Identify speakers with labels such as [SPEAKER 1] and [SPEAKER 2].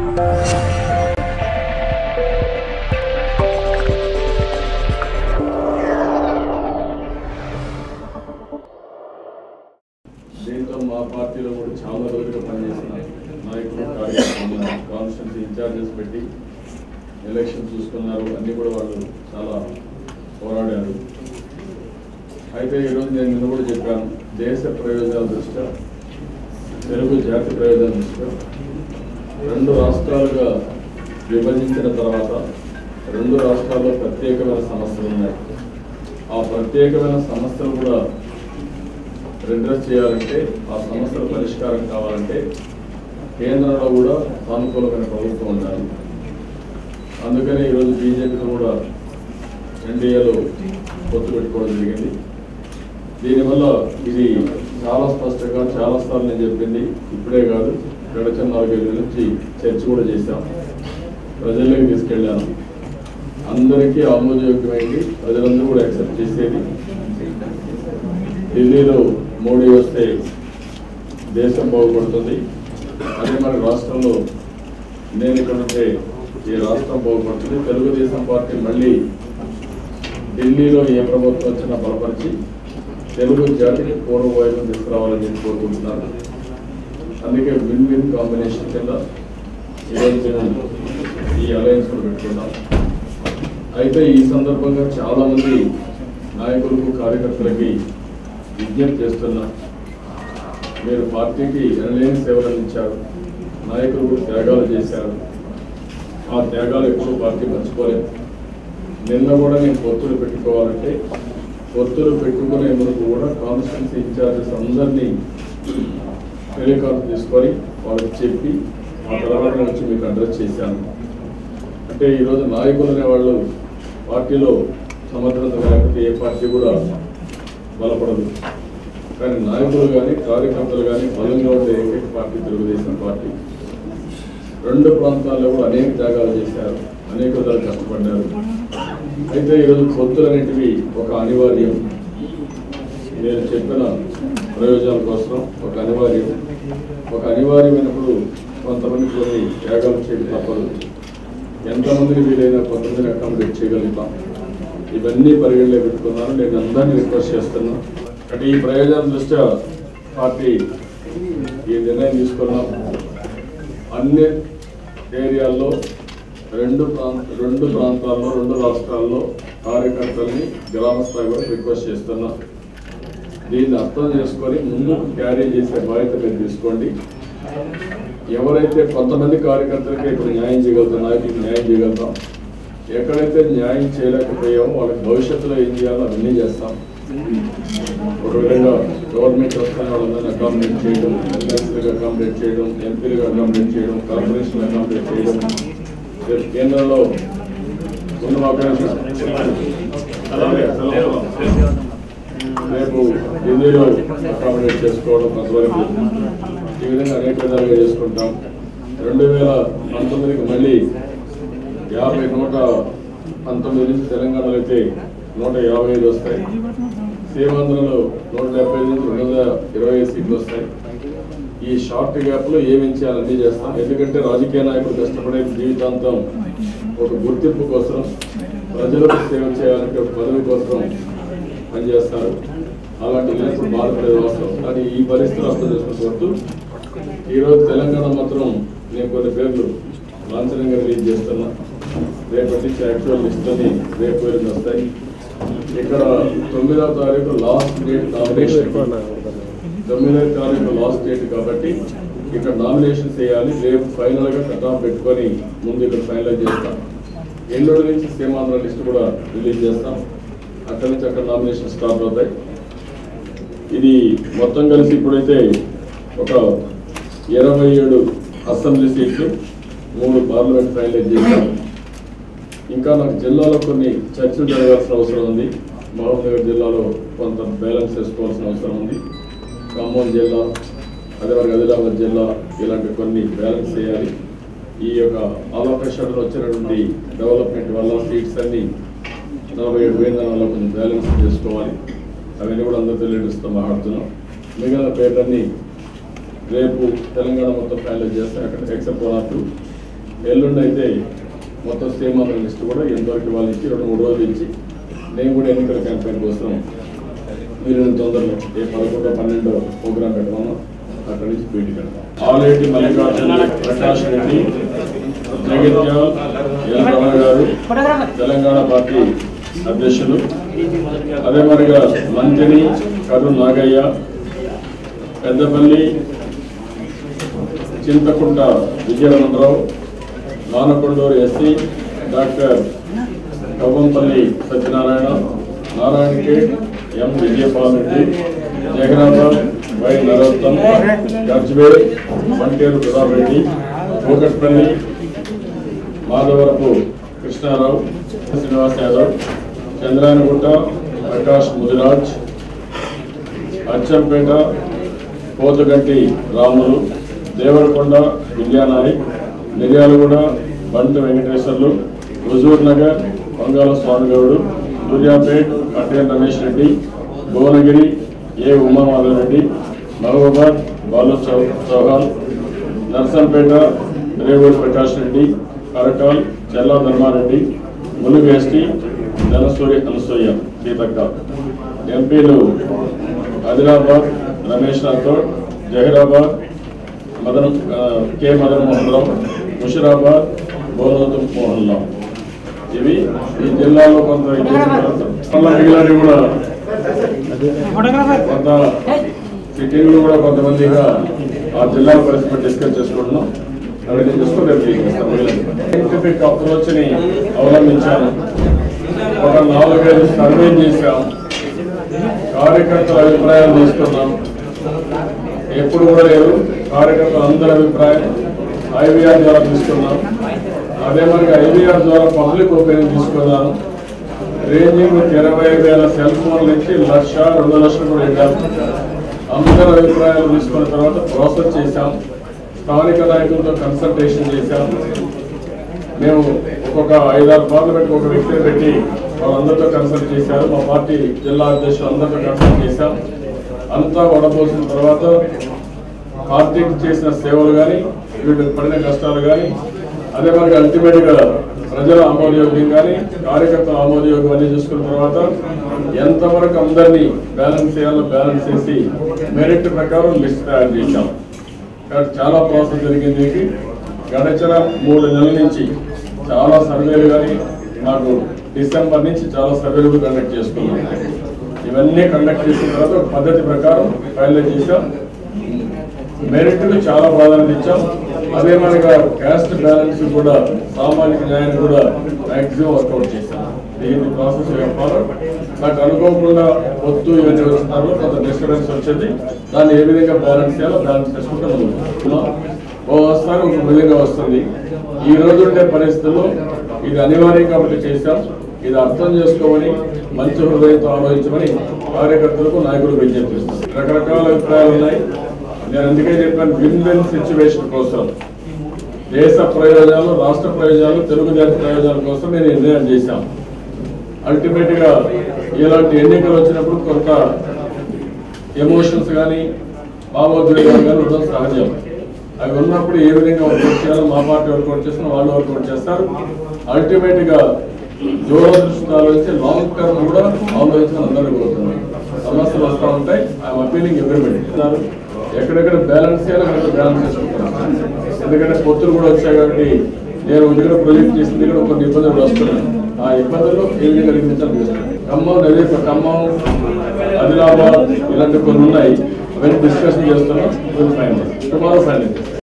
[SPEAKER 1] దీంతో మా పార్టీలో కూడా చాలా రోజులుగా పనిచేసిన నాయకులు కార్యకర్తలు కాన్స్టిట్యూన్సీ ఇన్ఛార్జెస్ పెట్టి ఎలక్షన్ చూసుకున్నారు అన్ని కూడా వాళ్ళు చాలా పోరాడారు అయితే ఈరోజు నేను నిన్న కూడా చెప్పాను దేశ ప్రయోజనాల దృష్ట్యా తెలుగు జాతి ప్రయోజనాల దృష్ట్యా రెండు రాష్ట్రాలుగా విభజించిన తర్వాత రెండు రాష్ట్రాల్లో ప్రత్యేకమైన సమస్యలు ఉన్నాయి ఆ ప్రత్యేకమైన సమస్యలు కూడా రిడ్రెస్ చేయాలంటే ఆ సమస్యల పరిష్కారం కావాలంటే కేంద్రంలో కూడా సానుకూలమైన ప్రభుత్వం ఉండాలి అందుకని ఈరోజు బీజేపీతో కూడా ఎన్డీఏలో పొత్తు పెట్టుకోవడం జరిగింది దీనివల్ల ఇది చాలా స్పష్టంగా చాలా సార్లు నేను చెప్పింది ఇప్పుడే కాదు గడిచిన నాలుగైదు నుంచి చర్చ కూడా చేశాం ప్రజల్లోకి తీసుకెళ్ళాను అందరికీ ఆమోదయోగ్యమైంది ప్రజలందరూ కూడా యాక్సెప్ట్ చేసేది ఢిల్లీలో మోడీ వస్తే దేశం బాగుపడుతుంది అదే మన రాష్ట్రంలో నేను ఇక్కడ ఉంటే ఈ రాష్ట్రం బాగుపడుతుంది తెలుగుదేశం పార్టీ మళ్ళీ ఢిల్లీలో ఏ ప్రభుత్వం వచ్చినా బలపరిచి తెలుగు జాతికి పూర్వ వైపు తీసుకురావాలని చెప్పి కోరుకుంటున్నాను అందుకే విన్ విన్ కాంబినేషన్ కింద ఈరోజు మేము ఈ అలయన్స్ కూడా పెట్టుకున్నాం అయితే ఈ సందర్భంగా చాలా మంది నాయకులకు కార్యకర్తలకి విజ్ఞప్తి చేస్తున్నా మీరు పార్టీకి ఎనలేని సేవలు అందించారు నాయకులు కూడా త్యాగాలు చేశారు ఆ త్యాగాలు ఎప్పుడూ పార్టీ మర్చిపోలేదు నిన్న కూడా నేను పొత్తులు పెట్టుకోవాలంటే పొత్తులు పెట్టుకునే ముందు కూడా కాన్స్టిట్యూన్సీ ఇన్ఛార్జెస్ అందరినీ టెలికాల్ తీసుకొని వాళ్ళకి చెప్పి ఆ తర్వాత వచ్చి మీకు అడ్రస్ చేశాను అంటే ఈరోజు నాయకులు అనేవాళ్ళు పార్టీలో సమర్థత లేకపోతే ఏ పార్టీ కూడా బలపడదు కానీ నాయకులు కానీ కార్యకర్తలు కానీ బలంగా ఉండే ఏకైక పార్టీ తెలుగుదేశం పార్టీ రెండు ప్రాంతాల్లో కూడా అనేక త్యాగాలు చేశారు అనేక విధాలు కష్టపడ్డారు అయితే ఈరోజు పొత్తులు అనేటివి ఒక అనివార్యం నేను చెప్పిన ప్రయోజనాల కోసం ఒక అనివార్యం ఒక అనివార్యమైనప్పుడు కొంతమంది కొన్ని త్యాగాలు చేయడం తప్పదు ఎంతమందిని వీలైనా కొంతమందిని అకామిడేట్ చేయగలుగుతాం ఇవన్నీ పరిగణలో పెట్టుకున్నాను నేను అందరినీ రిక్వెస్ట్ చేస్తున్నా అంటే ఈ ప్రయోజనం దృష్ట్యా పార్టీ ఈ నిర్ణయం తీసుకున్నాం అన్ని ఏరియాల్లో రెండు ప్రాంత రెండు ప్రాంతాల్లో రెండు రాష్ట్రాల్లో కార్యకర్తల్ని గ్రామ స్థాయి వరకు రిక్వెస్ట్ చేస్తున్నా దీన్ని అర్థం చేసుకొని ముందుకు క్యారీ చేసే బాధ్యత మీరు తీసుకోండి ఎవరైతే కొంతమంది కార్యకర్తలకి ఇప్పుడు న్యాయం చేయగలుగుతాం నాయకులకు న్యాయం చేయగలుగుతాం ఎక్కడైతే న్యాయం చేయలేకపోయామో వాళ్ళకి భవిష్యత్తులో ఏం చేయాలో అవన్నీ చేస్తాం ఒక విధంగా గవర్నమెంట్ వస్తున్న వాళ్ళందరినీ అకామిడేట్ చేయడం ఎమ్మెల్సీలుగా అకామిడేట్ చేయడం ఎంపీలుగా అకామిడేట్ చేయడం కార్పొరేషన్ అకామిడేట్ చేయడం రేపు కేంద్రంలో ఉన్న రేపు ఢిల్లీలో అకామిడేట్ చేసుకోవడం కొంతవరకు ఈ విధంగా అనేక విధాలుగా చేసుకుంటాం రెండు వేల పంతొమ్మిదికి మళ్ళీ యాభై నూట పంతొమ్మిది నుంచి తెలంగాణలో అయితే నూట యాభై ఐదు వస్తాయి సీమాంధ్రలో నూట డెబ్బై ఐదు నుంచి రెండు వందల ఇరవై ఐదు సీట్లు వస్తాయి ఈ షార్ట్ గ్యాప్ లో ఏమేం చేయాలి అన్నీ చేస్తాం ఎందుకంటే రాజకీయ నాయకులు కష్టపడే జీవితాంతం ఒక గుర్తింపు కోసం ప్రజలకు సేవ చేయాలంటే ఒక పదవి కోసం పనిచేస్తారు అలాంటి లేనప్పుడు బాధపడేది అవసరం కానీ ఈ పరిస్థితులు అర్థం చేసుకుంటూ ఈరోజు తెలంగాణ మాత్రం నేను కొన్ని పేర్లు లాంఛనంగా రిలీజ్ చేస్తున్నా రేపటి నుంచి యాక్చువల్ లిస్ట్లని రేపు వెళ్ళి వస్తాయి ఇక్కడ తొమ్మిదవ తారీఖు లాస్ట్ డేట్ నామినేషన్ తొమ్మిదవ తారీఖు లాస్ట్ డేట్ కాబట్టి ఇక్కడ నామినేషన్ చేయాలి రేపు ఫైనల్ గా కట్ ఆఫ్ పెట్టుకొని ముందు ఇక్కడ ఫైనలైజ్ చేస్తాం ఎల్లుండి నుంచి సీమాంధ్ర లిస్ట్ కూడా రిలీజ్ చేస్తాం అక్కడి నుంచి అక్కడ నామినేషన్ స్టార్ట్ అవుతాయి ఇది మొత్తం కలిసి ఇప్పుడైతే ఒక ఇరవై ఏడు అసెంబ్లీ సీట్లు మూడు పార్లమెంట్ ఫైనలైజ్ చేశాం ఇంకా నాకు జిల్లాలో కొన్ని చర్చలు జరగాల్సిన అవసరం ఉంది మహబూబ్నగర్ జిల్లాలో కొంత బ్యాలెన్స్ చేసుకోవాల్సిన అవసరం ఉంది ఖమ్మం జిల్లా అదేవిధంగా ఆదిలాబాద్ జిల్లా ఇలాంటి కొన్ని బ్యాలెన్స్ చేయాలి ఈ యొక్క ఆలోపేషన్లో వచ్చినటువంటి డెవలప్మెంట్ వల్ల సీట్స్ అన్ని నలభై ఏడు వేల వల్ల కొంచెం బ్యాలెన్స్ చేసుకోవాలి అవన్నీ కూడా అందరితో లేటెస్ట్తో మాట్లాడుతున్నాం మిగిలిన పేర్లన్నీ రేపు తెలంగాణ మొత్తం ఫైనల్ చేస్తే అక్కడ ఎక్సెప్ట్ వన్ ఆర్ టూ ఎల్లుండి అయితే మొత్తం శ్రీమంతుల లిస్ట్ కూడా ఎంతవరకు వాళ్ళు ఇచ్చి రెండు మూడు రోజులు ఇచ్చి నేను కూడా ఎన్నికల క్యాంపెయిన్ కోసం మీరు తొందరలో ఏ పదకొండో పన్నెండో ప్రోగ్రామ్ పెట్టమన్నా అక్కడి నుంచి బయటికి వెళ్తాం ఆల్రెడీ మల్లికార్జున ప్రకాష్ రెడ్డి జగిత్యాల్ ఎల్ రమణ గారు తెలంగాణ పార్టీ అధ్యక్షులు అదే మరిగా మంత్రిని కరు Nagaiah Peddapalli Chinthakunta Vijayanandarao Manakondur SC doctor Kavvampalli Satyanarayana Narayankhed M Vijayapal Reddy Jagannath Y Narottam Gajwel Vanteru Pratap Reddy Kukatpally Madhavarapu Krishnarao Srinivas Yadav Chandrayangutta Prakash Mudiraj Achampet Pothuganti Ramulu Devarakonda Vidyanayak Miryalaguda Bantu Venkateshwarlu Huzurnagar Bangala Swamigoud Suryapet కట్టేన్ రమేష్ రెడ్డి భువనగిరి ఏ ఉమామాధవ్ రెడ్డి మహబూబాద్ బాలు చౌ- చౌహాన్ నర్సంపేట రేవూరి ప్రకాష్ రెడ్డి కరకాల్ చెల్లా ధర్మారెడ్డి ములుగు ఎస్టీ ధనసూరి అనసూయ సీతక్క ఎంపీలు ఆదిలాబాద్ రమేష్ రాథోడ్ జహీరాబాద్ మదన్ ఆ, కె మదన్ మోహన్ రావు ముషిరాబాద్ బోనోతు మోహన్ రావు ఇవి ఈ జిల్లాలో కొంత ఇది చేసిన తర్వాత మళ్ళా మిగిలినవి కూడా కొంత సిటీలు కూడా కొంతమందిగా ఆ జిల్లా పరిస్థితి డిస్కస్ చేసుకుంటున్నాం అవి నేను చూసుకుని రేపు మీకు ఇస్తాను మిగిలినవి. సైంటిఫిక్ అప్రోచ్ని అవలంబించాను ఒక నాలుగైదు సర్వే చేశాం కార్యకర్తల అభిప్రాయాలు తీసుకున్నాం ఎప్పుడు కూడా లేదు కార్యకర్తల అందరి అభిప్రాయం ఐవీఆర్ ద్వారా తీసుకున్నాం అదే మరి ఐవీఆర్ ద్వారా పబ్లిక్ ఒపీనియన్ తీసుకున్నాను రేంజింగ్ ఇరవై వేల సెల్ ఫోన్లు ఇచ్చి లక్ష రెండు లక్షలు కూడా వెళ్ళాం అందరి అభిప్రాయాలు తీసుకున్న తర్వాత ప్రాసెస్ చేశాం స్థానిక నాయకులతో కన్సల్టేషన్ చేశాం మేము ఒక్కొక్క ఐదారు పార్లమెంట్ ఒక వ్యక్తిని పెట్టి వాళ్ళందరితో కన్సల్ట్ చేశారు మా పార్టీ జిల్లా అధ్యక్షులు అందరితో కన్సల్ట్ చేశాం అంతా వడపోసిన తర్వాత పార్టీకి చేసిన సేవలు కానీ వీటికి పడిన కష్టాలు కానీ అదే మనకి అల్టిమేట్ గా ప్రజల ఆమోదయోగ్యం కానీ కార్యకర్తల ఆమోదయోగ్యం అన్ని చూసుకున్న తర్వాత ఎంతవరకు అందరినీ బ్యాలెన్స్ చేయాలో బ్యాలెన్స్ చేసి మెరిట్ ప్రకారం లిస్ట్ తయారు చేశాం కాబట్టి చాలా ప్రాసెస్ జరిగింది దీనికి గడచిన మూడు నెలల నుంచి చాలా సర్వేలు కానీ నాకు డిసెంబర్ నుంచి చాలా సర్వేలు కండక్ట్ చేసుకున్నాం ఇవన్నీ కండక్ట్ చేసిన తర్వాత ఒక పద్ధతి ప్రకారం ఫైనల్ చేశాం మెరిట్కు చాలా ప్రాధాన్యత ఇచ్చాం అదే మనగా క్యాస్ట్ బ్యాలెన్స్ కూడా సామాజిక న్యాయాన్ని కూడా మాక్సిమం వర్కౌట్ చేశాం దీని ప్రాసెస్ చెప్పాలి నాకు అనుకోకుండా పొత్తు ఇవన్నీ వచ్చిన తర్వాత కొంత డిస్టర్బెన్స్ వచ్చింది దాన్ని ఏ విధంగా బ్యాలెన్స్ చేయాలో బ్యాలెన్స్ చేసుకుంటే ముందుకు ఓ వస్తాను ఒక విధంగా వస్తుంది ఈ రోజు ఉండే పరిస్థితుల్లో ఇది అనివార్యం కాబట్టి చేశాం ఇది అర్థం చేసుకోమని మంచి హృదయంతో ఆలోచించమని కార్యకర్తలకు నాయకులకు విజ్ఞప్తి చేస్తాం రకరకాల అభిప్రాయాలు ఉన్నాయి నేను అందుకే చెప్పాను విన్ విన్ సిచ్యువేషన్ కోసం దేశ ప్రయోజనాలు రాష్ట్ర ప్రయోజనాలు తెలుగు జాతి ప్రయోజనాల కోసం నేను నిర్ణయం చేశాం అల్టిమేట్ గా ఇలాంటి ఎన్నికలు వచ్చినప్పుడు కొంత ఎమోషన్స్ కానీ భావోద్వేగాలు కానీ ఉండడం సహజం అవి ఉన్నప్పుడు ఏ విధంగా వర్కౌట్ చేయాలో మా పార్టీ వర్కౌట్ చేస్తున్నా వాళ్ళు వర్కౌట్ చేస్తారు అల్టిమేట్ గా దూరదృష్టి ఆలోచించి లాంగ్ టర్మ్ కూడా ఆలోచించిన అందరూ కోరుతున్నాం సమస్యలు వస్తూ ఉంటాయి ఐఎమ్ అపీలింగ్ ఎవ్రీబడి ఎక్కడెక్కడ బ్యాలెన్స్ చేయాలో అక్కడ బ్యాలెన్స్ చేసుకుంటున్నాం ఎందుకంటే పొత్తులు కూడా వచ్చాయి కాబట్టి నేను దగ్గర ప్రొజెక్ట్ చేసిన దగ్గర కొన్ని ఇబ్బందులు కూడా వస్తున్నాయి ఆ ఇబ్బందులు ఏ విధంగా నిర్మించాలని చూస్తున్నాం ఖమ్మం నది ఖమ్మం ఆదిలాబాద్ ఇలాంటి కొన్ని ఉన్నాయి అవన్నీ డిస్కషన్ చేస్తున్నాం ఫైనల్ టుమారో ఫైనల్